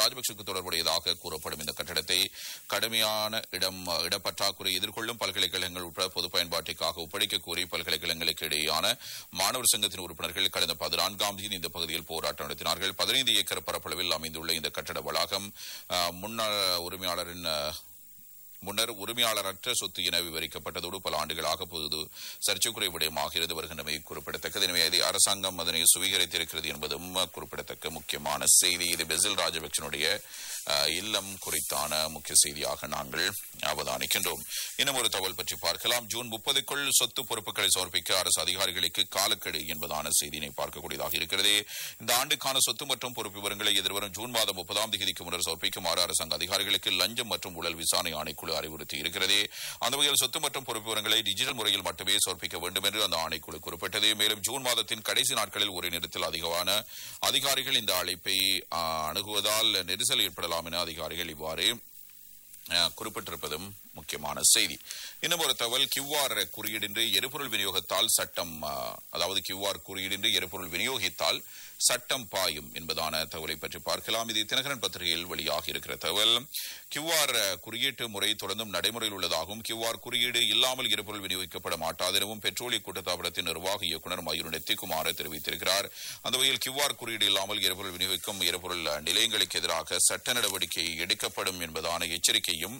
ராஜபக்சவுக்கு தொடர்புடையதாக கூறப்படும் இந்த கட்டடத்தை கடுமையான இடம் இடப்பற்றாக்குறை எதிர்கொள்ளும் பல்கலைக்கழகங்கள் உட்பட பொது பயன்பாட்டிற்காக ஒப்படைக்க கோரி பல்கலைக்கழகங்களுக்கு இடையேயான மாணவர் சங்கத்தின் உறுப்பினர்கள் கடந்த பதினான்காம் தேதி இந்த பகுதியில் போராட்டம் நடத்தினார்கள் பதினைந்து ஏக்கர் பரப்பளவில் அமைந்துள்ள இந்த கட்டட வளாகம் அஹ், முன்னாள் உரிமையாளரின் அஹ், முன்னர் உரிமையாளரற்ற சொத்து என விவரிக்கப்பட்டதோடு பல ஆண்டுகளாக பொது சர்ச்சைக்குறை விடயமாக இருந்து வருகின்றமை குறிப்பிடத்தக்கது எனவே இது அரசாங்கம் அதனை சுவீகரித்திருக்கிறது என்பதும் குறிப்பிடத்தக்க முக்கியமான செய்தி இது பெசில் ராஜபக்சனுடைய அஹ், இல்லம் குறித்தான முக்கிய செய்தியாக நாங்கள் அவதானிக்கின்றோம் இன்னும் ஒரு தகவல் பற்றி பார்க்கலாம் ஜூன் முப்பதுக்குள் சொத்து பொறுப்புகளை சமர்ப்பிக்க அரசு அதிகாரிகளுக்கு காலக்கெடு என்பதான செய்தியினை பார்க்கக்கூடியதாக இருக்கிறது இந்த ஆண்டுக்கான சொத்து மற்றும் பொறுப்பு விவரங்களை எதிர்வரும் ஜூன் மாதம் முப்பதாம் தேதிக்கு முன்னர் சமர்ப்பிக்குமாறு அரசாங்க அதிகாரிகளுக்கு லஞ்சம் மற்றும் ஊழல் விசாரணை ஆணைக்குழு அறிவுறுத்தி இருக்கிறது அந்த வகையில் சொத்து மற்றும் பொறுப்பு விவரங்களை டிஜிட்டல் முறையில் மட்டுமே சமர்ப்பிக்க வேண்டும் என்று அந்த ஆணைக்குழு குறிப்பிட்டது மேலும் ஜூன் மாதத்தின் கடைசி நாட்களில் ஒரு நேரத்தில் அதிகமான அதிகாரிகள் இந்த அழைப்பை ஆ, அணுகுவதால் நெரிசல் ஏற்படலாம் என அதிகாரிகள் இவ்வாறு அஹ், குறிப்பிட்டிருப்பதும் முக்கியமான செய்தி இன்னும் ஒரு தகவல் கியூஆர் குறியீடின்றி எரிபொருள் விநியோகத்தால் சட்டம் அஹ், அதாவது கியூஆர் குறியீடின்றி எரிபொருள் விநியோகித்தால் சட்டம் பாயும் என்பதான தகவலை பற்றி பார்க்கலாம் இது தினகரன் பத்திரிகையில் வெளியாகி இருக்கிற தகவல் கியூஆர் குறியீட்டு முறை தொடர்ந்தும் நடைமுறையில் உள்ளதாகவும் கியூஆர் குறியீடு இல்லாமல் எரிபொருள் விநியோகிக்கப்பட மாட்டாது எனவும் பெட்ரோலிய கூட்டத்தாபனத்தின் நிர்வாக இயக்குநர் மயூர் நெத்திக்குமார் தெரிவித்திருக்கிறார் அந்த வகையில் கியூஆர் குறியீடு இல்லாமல் எரிபொருள் விநியோகிக்கும் எரிபொருள் நிலையங்களுக்கு எதிராக சட்ட நடவடிக்கை எடுக்கப்படும் என்பதான எச்சரிக்கையும்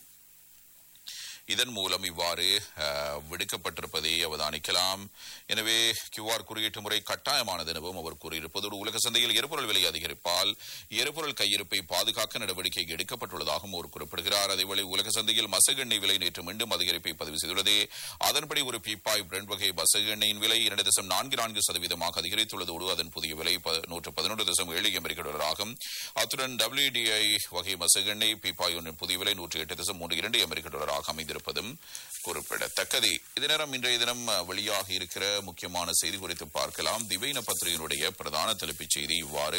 இதன் மூலம் இவ்வாறு அஹ், விடுக்கப்பட்டிருப்பதை அவதானிக்கலாம் எனவே கியூஆர் குறியீட்டு முறை கட்டாயமானது எனவும் அவர் கூறியிருப்பதோடு உலக சந்தையில் எரிபொருள் விலை அதிகரிப்பால் எரிபொருள் கையிருப்பை பாதுகாக்க நடவடிக்கை எடுக்கப்பட்டுள்ளதாகவும் அவர் குறிப்பிடுகிறார் அதேவேளை உலக சந்தையில் மசகு எண்ணெய் விலை நேற்று மீண்டும் அதிகரிப்பை பதிவு செய்துள்ளது அதன்படி ஒரு பீப்பாய் பிரெண்ட் வகை மசகு எண்ணெயின் விலை இரண்டு தசம் நான்கு நான்கு சதவீதமாக அதிகரித்துள்ளதோடு அதன் புதிய விலை ப- நூற்று பதினொன்று தசம் ஏழு அமெரிக்க டாலர் ஆகும் அத்துடன் WDI வகை மசகு எண்ணெய் பீப்பாய் ஒன்றின் புதிய விலை நூற்றி எட்டு தசம் மூன்று இரண்டு அமெரிக்க டாலராக அமைந்திருப்பதும் குறிப்பிடத்தக்கது இதே நேரம் இன்றைய தினம் அஹ், வெளியாகி இருக்கிற முக்கியமான செய்தி குறித்து பார்க்கலாம் திவைன பத்திரிகையினுடைய பிரதான தலைப்புச் செய்தி இவ்வாறு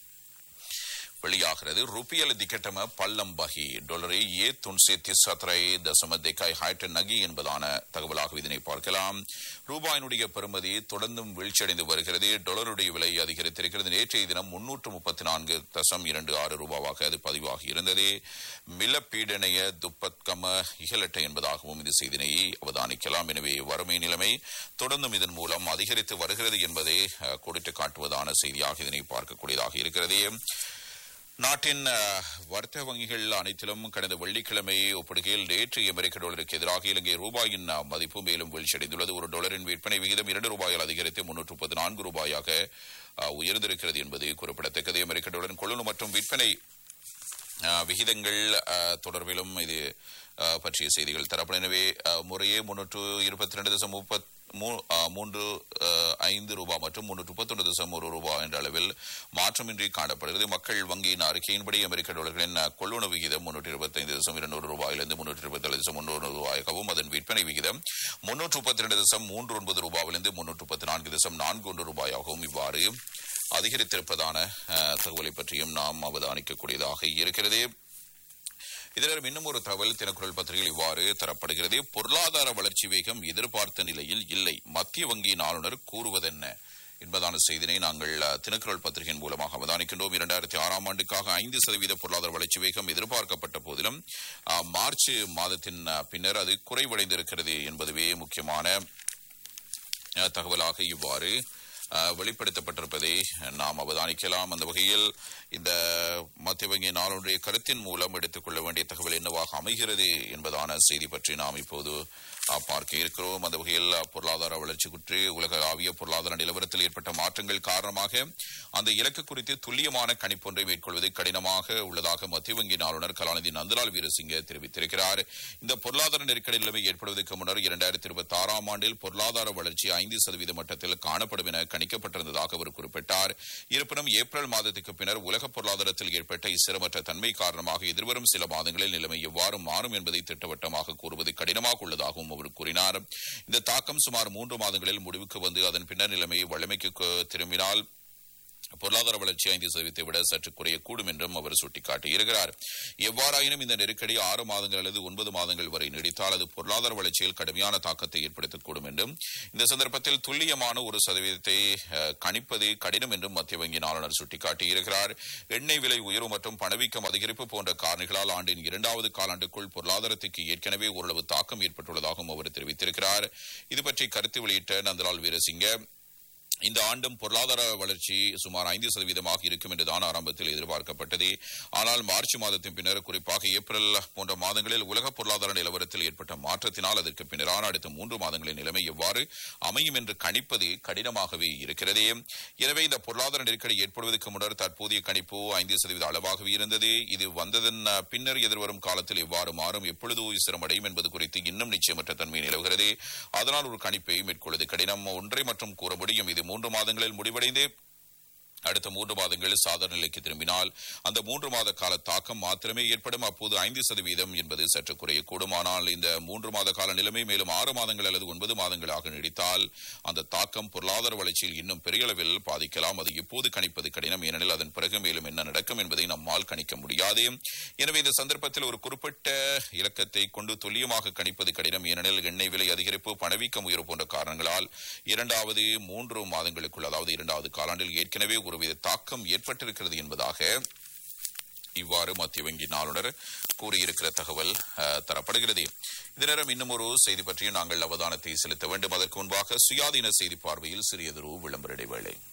வெளியாகிறது ರುಪಿಯಲ್ಲಿ ದಿಕ್ಕಟಮ பள்ளம் பகி ಡಾಲரை ஏ துன்சே திசத்ரை தசம தேக்காய் ஹாய்ட் நகி என்பதான தகவலாக இதனை பார்க்கலாம் ரூபாயினுடைய பெறுமதி தொடர்ந்தும் வீழ்ச்சியடைந்து வருகிறது டாலருடைய விலை அதிகரித்திருக்கிறது நேற்றைய தினம் முன்னூற்று முப்பத்தி நான்கு தசம் இரண்டு ஆறு ரூபாவாக அது பதிவாகி இருந்தது மிலப்பீடனைய துப்பத்கம இகலட்ட என்பதாகவும் இந்த செய்தினை அவதானிக்கலாம் எனவே வறுமை நிலைமை தொடர்ந்தும் இதன் மூலம் அதிகரித்து வருகிறது என்பதை அஹ், கோடிட்டு காட்டுவதான செய்தியாக இதனை பார்க்கக்கூடியதாக இருக்கிறது நாட்டின் அஹ், வர்த்தக வங்கிகள் அனைத்திலும் கடந்த வெள்ளிக்கிழமை ஒப்பிடுகையில் நேற்று அமெரிக்க டாலருக்கு எதிராக இலங்கை ரூபாயின் அஹ், மதிப்பு மேலும் வீழ்ச்சியடைந்துள்ளது ஒரு டாலரின் விற்பனை விகிதம் இரண்டு ரூபாயால் அதிகரித்து முன்னூற்று முப்பத்தி நான்கு ரூபாயாக அஹ், உயர்ந்திருக்கிறது என்பது குறிப்பிடத்தக்கது அமெரிக்க டாலரின் கொள்ளுணு மற்றும் விற்பனை அஹ், விகிதங்கள் அஹ், தொடர்பிலும் இது அஹ், பற்றிய செய்திகள் தரப்படும் எனவே அஹ், முறையே முன்னூற்று இருபத்தி ரெண்டு தசம் முப்பத் மூ- அஹ், மூன்று அஹ், ஐந்து ரூபாய் மற்றும் முன்னூற்று முப்பத்தொன்று தசம் ஒரு ரூபாய் என்ற அளவில் மாற்றமின்றி காணப்படுகிறது மக்கள் வங்கியின் அறிக்கையின்படி அமெரிக்க டாலர்களின் அஹ், கொள்வனவு விகிதம் முன்னூற்றி இருபத்தைந்து தசம் இருநூறு ரூபாயிலிருந்து முன்னூற்றி இருபத்தேழு தசம் முன்னூறு ரூபாயாகவும் அதன் விற்பனை விகிதம் முன்னூற்று முப்பத்தி ரெண்டு தசம் மூன்று ஒன்பது ரூபாயிலிருந்து முன்னூற்று முப்பத்தி நான்கு தசம் நான்கு ஒன்று ரூபாயாகவும் இவ்வாறு அதிகரித்திருப்பதான அஹ், தகவலை பற்றியும் நாம் அவதானிக்கக்கூடியதாக இருக்கிறது இதனிடம் இன்னும் ஒரு தகவல் தினக்குரல் பத்திரிகையில் இவ்வாறு தரப்படுகிறது பொருளாதார வளர்ச்சி வேகம் எதிர்பார்த்த நிலையில் இல்லை மத்திய வங்கியின் ஆளுநர் கூறுவதென்ன என்பதான செய்தினை நாங்கள் அஹ், தினக்குரல் பத்திரிகையின் மூலமாக அவதானிக்கின்றோம் இரண்டாயிரத்தி ஆறாம் ஆண்டுக்காக ஐந்து சதவீத பொருளாதார வளர்ச்சி வேகம் எதிர்பார்க்கப்பட்ட போதிலும் அஹ், மார்ச் மாதத்தின் அஹ், பின்னர் அது குறைவடைந்திருக்கிறது என்பதுவே முக்கியமான அஹ், தகவலாக இவ்வாறு அஹ், வெளிப்படுத்தப்பட்டிருப்பதை நாம் அவதானிக்கலாம் அந்த வகையில் இந்த மத்திய வங்கி நாளுடைய கருத்தின் மூலம் எடுத்துக்கொள்ள வேண்டிய தகவல் என்னவாக அமைகிறது என்பதான செய்தி பற்றி நாம் இப்போது அஹ், பார்க்க இருக்கிறோம் அந்த வகையில் அஹ், பொருளாதார வளர்ச்சி குற்றி உலகளாவிய பொருளாதார நிலவரத்தில் ஏற்பட்ட மாற்றங்கள் காரணமாக அந்த இலக்கு குறித்து துல்லியமான கணிப்பொன்றை மேற்கொள்வது கடினமாக உள்ளதாக மத்திய வங்கியின் ஆளுநர் கலாநிதி நந்தலால் வீரசிங்க தெரிவித்திருக்கிறார் இந்த பொருளாதார நெருக்கடி நிலைமை ஏற்படுவதற்கு முன்னர் இரண்டாயிரத்தி இருபத்தி ஆறாம் ஆண்டில் பொருளாதார வளர்ச்சி ஐந்து சதவீத மட்டத்தில் காணப்படும் என கணிக்கப்பட்டிருந்ததாக அவர் குறிப்பிட்டார் இருப்பினும் ஏப்ரல் மாதத்துக்கு பின்னர் உலக பொருளாதாரத்தில் ஏற்பட்ட இஸ்திரமற்ற தன்மை காரணமாக எதிர்வரும் சில மாதங்களில் நிலைமை எவ்வாறு மாறும் என்பதை திட்டவட்டமாக கூறுவது கடினமாக உள்ளதாகவும் அவர் கூறினார் இந்த தாக்கம் சுமார் மூன்று மாதங்களில் முடிவுக்கு வந்து அதன் பின்னர் நிலைமை வலிமைக்கு கு- திரும்பினால் பொருளாதார வளர்ச்சி ஐந்து சதவீதத்தை விட சற்று குறையக்கூடும் என்றும் அவர் சுட்டிக்காட்டியிருக்கிறார் எவ்வாறாயினும் இந்த நெருக்கடி ஆறு மாதங்கள் அல்லது ஒன்பது மாதங்கள் வரை நீடித்தால் அது பொருளாதார வளர்ச்சியில் கடுமையான தாக்கத்தை ஏற்படுத்தக்கூடும் என்றும் இந்த சந்தர்ப்பத்தில் துல்லியமான ஒரு சதவீதத்தை அஹ், கணிப்பது கடினம் என்றும் மத்திய வங்கியின் ஆளுநர் சுட்டிக்காட்டியிருக்கிறார் எண்ணெய் விலை உயர்வு மற்றும் பணவீக்கம் அதிகரிப்பு போன்ற காரணிகளால் ஆண்டின் இரண்டாவது காலாண்டுக்குள் பொருளாதாரத்துக்கு ஏற்கனவே ஓரளவு தாக்கம் ஏற்பட்டுள்ளதாகவும் அவர் தெரிவித்திருக்கிறார் இது பற்றி கருத்து வெளியிட்ட நந்தலால் வீரசிங்க இந்த ஆண்டும் பொருளாதார வளர்ச்சி சுமார் ஐந்து சதவீதமாக இருக்கும் என்றுதான் ஆரம்பத்தில் எதிர்பார்க்கப்பட்டது ஆனால் மார்ச் மாதத்தின் பின்னர் குறிப்பாக ஏப்ரல் போன்ற மாதங்களில் உலக பொருளாதார நிலவரத்தில் ஏற்பட்ட மாற்றத்தினால் அதற்கு பின்னரான அடுத்த மூன்று மாதங்களின் நிலைமை எவ்வாறு அமையும் என்று கணிப்பது கடினமாகவே இருக்கிறது எனவே இந்த பொருளாதார நெருக்கடி ஏற்படுவதற்கு முன்னர் தற்போதைய கணிப்பு ஐந்து சதவீத அளவாகவே இருந்தது இது வந்ததன் அஹ், பின்னர் எதிர்வரும் காலத்தில் எவ்வாறு மாறும் எப்பொழுது உயர்மடையும் என்பது குறித்து இன்னும் நிச்சயமற்ற தன்மை நிலவுகிறது அதனால் ஒரு கணிப்பை மேற்கொள்வது கடினம் ஒன்றை மற்றும் கூற முடியும் இது மூன்று மாதங்களில் முடிவடைந்து அடுத்த மூன்று மாதங்கள் சாதாரண நிலைக்கு திரும்பினால் அந்த மூன்று மாத கால தாக்கம் மாத்திரமே ஏற்படும் அப்போது ஐந்து சதவீதம் என்பது சற்று குறையக்கூடும் ஆனால் இந்த மூன்று மாத கால நிலைமை மேலும் ஆறு மாதங்கள் அல்லது ஒன்பது மாதங்களாக நீடித்தால் அந்த தாக்கம் பொருளாதார வளர்ச்சியில் இன்னும் பெரிய அளவில் பாதிக்கலாம் அது எப்போது கணிப்பது கடினம் ஏனெனில் அதன் பிறகு மேலும் என்ன நடக்கும் என்பதை நம்மால் கணிக்க முடியாது எனவே இந்த சந்தர்ப்பத்தில் ஒரு குறிப்பிட்ட இலக்கத்தை கொண்டு துல்லியமாக கணிப்பது கடினம் ஏனெனில் எண்ணெய் விலை அதிகரிப்பு பணவீக்கம் உயர்வு போன்ற காரணங்களால் இரண்டாவது மூன்று மாதங்களுக்குள் அதாவது இரண்டாவது காலாண்டில் ஏற்கனவே ஒருவித தாக்கம் ஏற்பட்டிருக்கிறது என்பதாக இவ்வாறு மத்திய வங்கியின் ஆளுநர் கூறியிருக்கிற தகவல் அஹ், தரப்படுகிறது இந்த நேரம் இன்னும் ஒரு செய்தி பற்றியும் நாங்கள் அவதானத்தை செலுத்த வேண்டும் அதற்கு முன்பாக சுயாதீன செய்தி பார்வையில் சிறியதொரு விளம்பர இடைவேளை